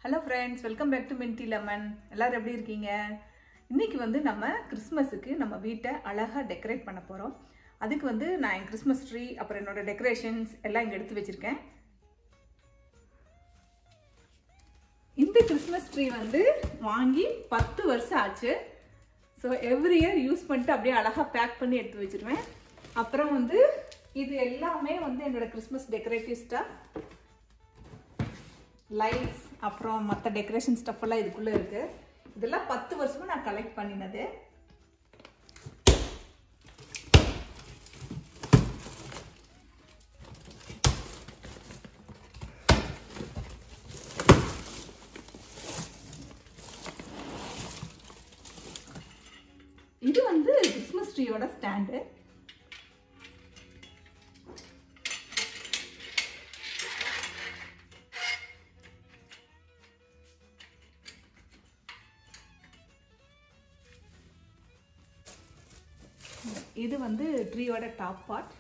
hello friends welcome back to minty lemon எல்லாரும் எப்படி இருக்கீங்க இன்னைக்கு வந்து நம்ம கிறிஸ்மஸுக்கு நம்ம வீட்டை அழகாக டெக்கரேட் பண்ண போகிறோம் அதுக்கு வந்து நான் என் கிறிஸ்மஸ் ட்ரீ அப்புறம் என்னோட டெக்கரேஷன்ஸ் எல்லாம் இங்கே எடுத்து வச்சுருக்கேன் இந்த கிறிஸ்மஸ் ட்ரீ வந்து வாங்கி பத்து வருஷம் ஆச்சு ஸோ எவ்ரி இயர் யூஸ் பண்ணிட்டு அப்படியே அழகாக பேக் பண்ணி எடுத்து வச்சிருவேன் அப்புறம் வந்து இது எல்லாமே வந்து என்னோட கிறிஸ்மஸ் டெக்கரேட்டிவ் ஸ்டாஃப் லைட்ஸ் அப்புறம் மற்ற டெக்கரேஷன் ஸ்டஃப் எல்லாம் இதுக்குள்ளே இருக்கு இதெல்லாம் பத்து வருஷமா நான் கலெக்ட் பண்ணினது இது வந்து கிறிஸ்மஸ் ட்ரீயோட ஸ்டாண்டு இது வந்து ட்ரீயோட டாப் பார்ட்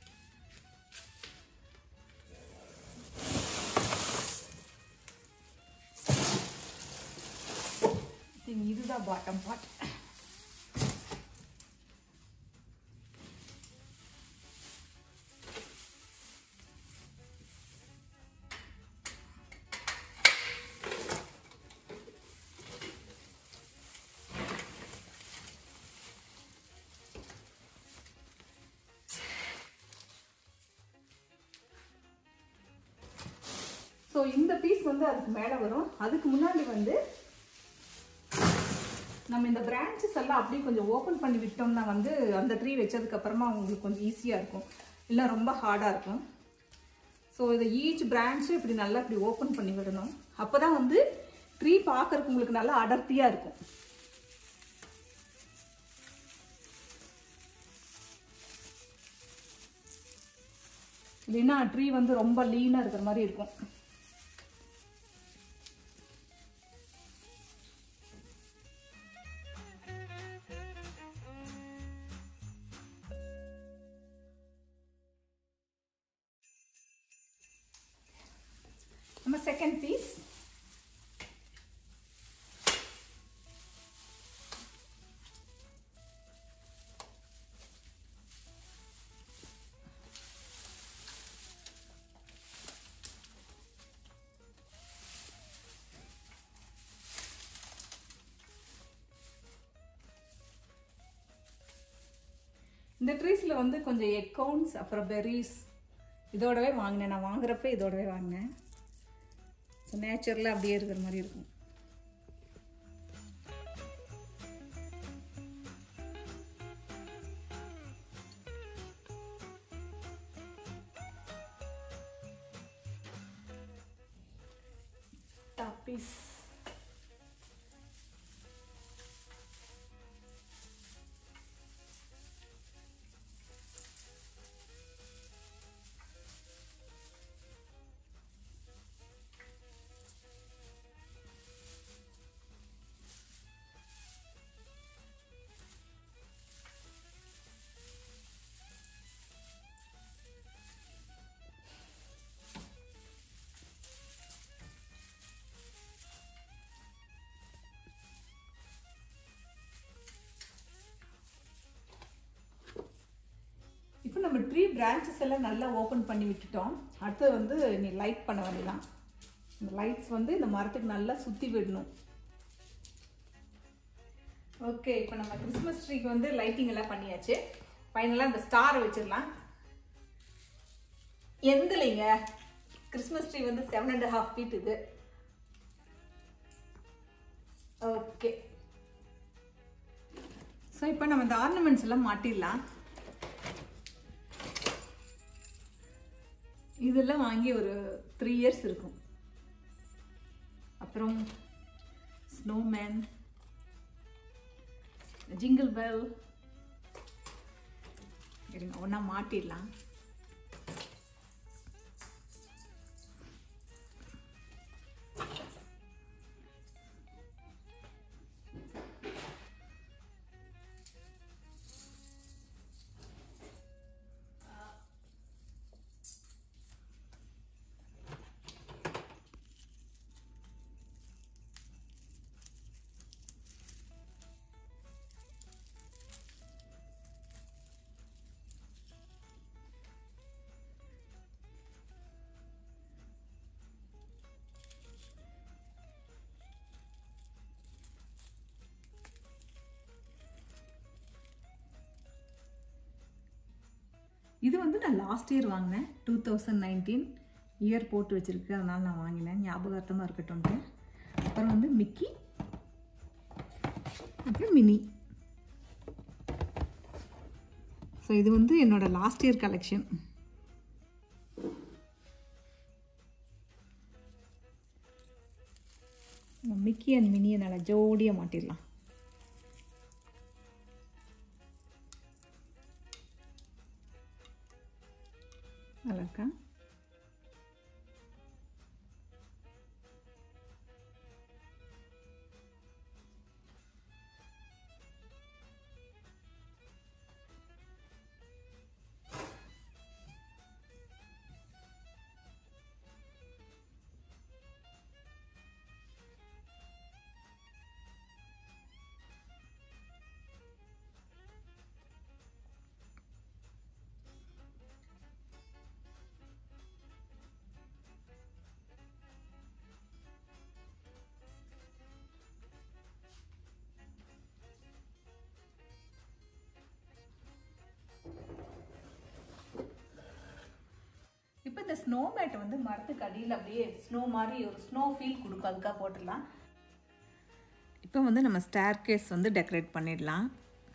இதுதான் பாட்டம் பார்ட் ஸோ இந்த பீஸ் வந்து அதுக்கு மேலே வரும் அதுக்கு முன்னாடி வந்து நம்ம இந்த பிரான்ச்சஸ் எல்லாம் அப்படியே கொஞ்சம் ஓப்பன் பண்ணி விட்டோம்னா வந்து அந்த ட்ரீ வச்சதுக்கு அப்புறமா உங்களுக்கு கொஞ்சம் ஈஸியாக இருக்கும் இல்லை ரொம்ப ஹார்டாக இருக்கும் ஸோ இதை ஈச் பிரான்ச்சும் இப்படி நல்லா இப்படி ஓப்பன் பண்ணி விடணும் அப்போ தான் வந்து ட்ரீ பார்க்கறதுக்கு உங்களுக்கு நல்லா அடர்த்தியாக இருக்கும் இல்லைன்னா ட்ரீ வந்து ரொம்ப லீனாக இருக்கிற மாதிரி இருக்கும் நம்ம செகண்ட் பீஸ் இந்த ட்ரீஸில் வந்து கொஞ்சம் எக்கவுண்ட்ஸ் அப்புறம் பெர்ரிஸ் இதோடவே வாங்கினேன் நான் வாங்குறப்ப இதோடவே வாங்கினேன் ஸோ நேச்சரில் அப்படியே இருக்கிற மாதிரி இருக்கும் டாப்பீஸ் இப்போ நம்ம ட்ரீ பிரான்ச்சஸ் எல்லாம் நல்லா ஓப்பன் பண்ணி விட்டுட்டோம் அடுத்து வந்து நீ லைட் பண்ண வேண்டியதான் இந்த லைட்ஸ் வந்து இந்த மரத்துக்கு நல்லா சுற்றி விடணும் ஓகே இப்போ நம்ம கிறிஸ்மஸ் ட்ரீக்கு வந்து லைட்டிங் எல்லாம் பண்ணியாச்சு ஃபைனலாக இந்த ஸ்டாரை வச்சிடலாம் எந்தலைங்க கிறிஸ்மஸ் ட்ரீ வந்து செவன் அண்ட் ஹாஃப் ஃபீட் இது ஓகே ஸோ இப்போ நம்ம இந்த ஆர்னமெண்ட்ஸ் எல்லாம் மாட்டிடலாம் இதெல்லாம் வாங்கி ஒரு த்ரீ இயர்ஸ் இருக்கும் அப்புறம் ஸ்னோமேன் ஜிங்கிள் பெல் இருங்க ஒன்றா மாட்டிடலாம் இது வந்து நான் லாஸ்ட் இயர் வாங்கினேன் டூ தௌசண்ட் நைன்டீன் இயர் போட்டு வச்சுருக்கு அதனால் நான் வாங்கினேன் ஞாபகார்த்தமாக இருக்கட்டும்ட்டு அப்புறம் வந்து மிக்கி அப்புறம் மினி ஸோ இது வந்து என்னோட last year collection Mickey and மினியை நல்லா ஜோடியாக மாட்டிடலாம் நல்லா இருக்கா இப்போ இந்த ஸ்னோ மேட் வந்து மரத்துக்கு அடியில் அப்படியே ஸ்னோ மாதிரி ஒரு ஸ்னோ ஃபீல் கொடுக்கும் அதுக்காக போட்டுடலாம் இப்போ வந்து நம்ம ஸ்டேர் கேஸ் வந்து டெக்கரேட் பண்ணிடலாம்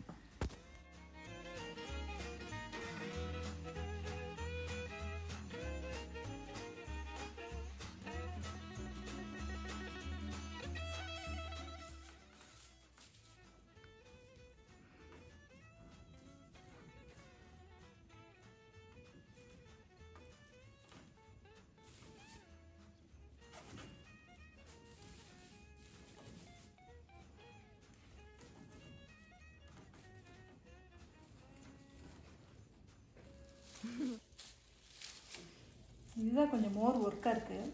இதுதான் கொஞ்சம் மோர் ஒர்க்காக இருக்குது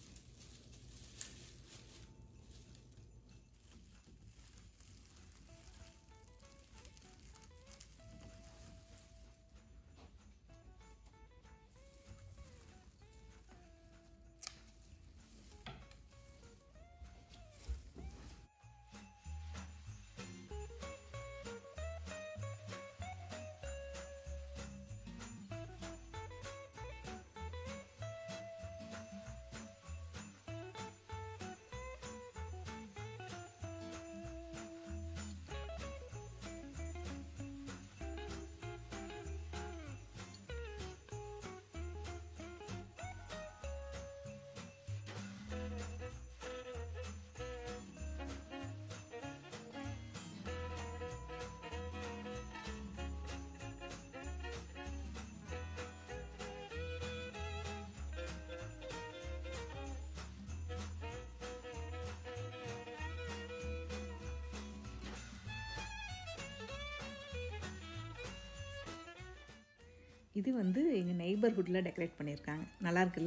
இது வந்து எங்கள் நெய்பர்ஹுட்டில் டெக்கரேட் பண்ணியிருக்காங்க நல்லா இருக்குல்ல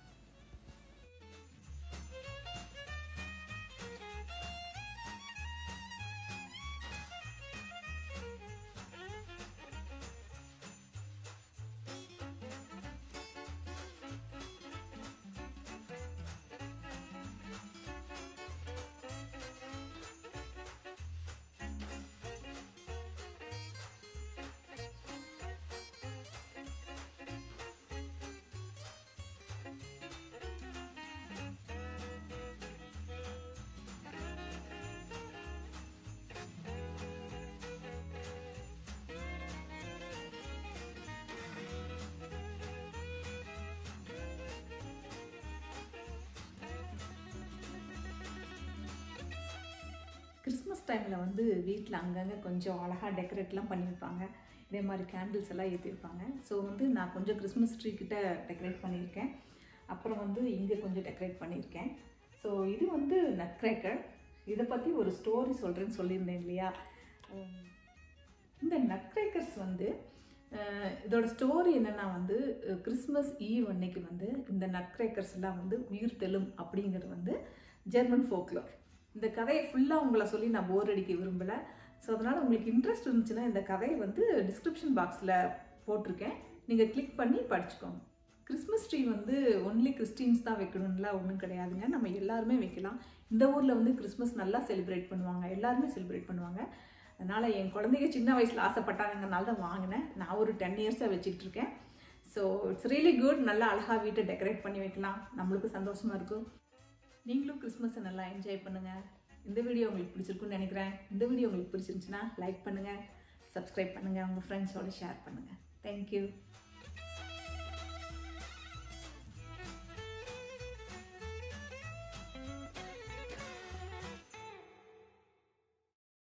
கிறிஸ்மஸ் டைமில் வந்து வீட்டில் அங்கங்கே கொஞ்சம் அழகாக டெக்கரேட்லாம் பண்ணியிருப்பாங்க இதே மாதிரி கேண்டில்ஸ் எல்லாம் ஏற்றிருப்பாங்க ஸோ வந்து நான் கொஞ்சம் கிறிஸ்மஸ் ட்ரீ கிட்ட டெக்கரேட் பண்ணியிருக்கேன் அப்புறம் வந்து இங்கே கொஞ்சம் டெக்கரேட் பண்ணியிருக்கேன் ஸோ இது வந்து நட்கிரேக்கர் இதை பற்றி ஒரு ஸ்டோரி சொல்கிறேன்னு சொல்லியிருந்தேன் இல்லையா உம், இந்த நட்கிரேக்கர்ஸ் வந்து அஹ், இதோட ஸ்டோரி என்னன்னா வந்து அஹ், கிறிஸ்மஸ் ஈவ் அன்னைக்கு வந்து இந்த நட்கிரேக்கர்ஸ் எல்லாம் வந்து உயிர் தெழும் அப்படிங்கிறது வந்து ஜெர்மன் ஃபோக்லோர் இந்த கதையை ஃபுல்லாக உங்களை சொல்லி நான் போர் அடிக்க விரும்பலை ஸோ அதனால் உங்களுக்கு இன்ட்ரெஸ்ட் இருந்துச்சுன்னா இந்த கதையை வந்து டிஸ்கிரிப்ஷன் பாக்ஸில் போட்டிருக்கேன் நீங்கள் கிளிக் பண்ணி படிச்சுக்கோங்க கிறிஸ்மஸ் ட்ரீ வந்து ஒன்லி கிறிஸ்டின்ஸ் தான் வைக்கணும்லாம் ஒன்றும் கிடையாதுங்க நம்ம எல்லாருமே வைக்கலாம் இந்த ஊரில் வந்து கிறிஸ்மஸ் நல்லா செலிப்ரேட் பண்ணுவாங்க எல்லாருமே செலிப்ரேட் பண்ணுவாங்க அதனால் என் குழந்தைங்க சின்ன வயசில் ஆசைப்பட்டாங்கனால தான் வாங்கினேன் நான் ஒரு டென் இயர்ஸாக வச்சுட்டு இருக்கேன் ஸோ இட்ஸ் ரியலி குட் நல்லா அழகாக வீட்டை டெக்கரேட் பண்ணி வைக்கலாம் நம்மளுக்கு சந்தோஷமாக இருக்கும் நீங்களும் கிறிஸ்மஸை நல்லா என்ஜாய் பண்ணுங்கள் இந்த வீடியோ உங்களுக்கு பிடிச்சிருக்குன்னு நினைக்கிறேன் இந்த வீடியோ உங்களுக்கு பிடிச்சிருந்துச்சுன்னா லைக் பண்ணுங்கள் சப்ஸ்கிரைப் பண்ணுங்கள் உங்கள் ஃப்ரெண்ட்ஸோட ஷேர் பண்ணுங்கள் தேங்க்யூ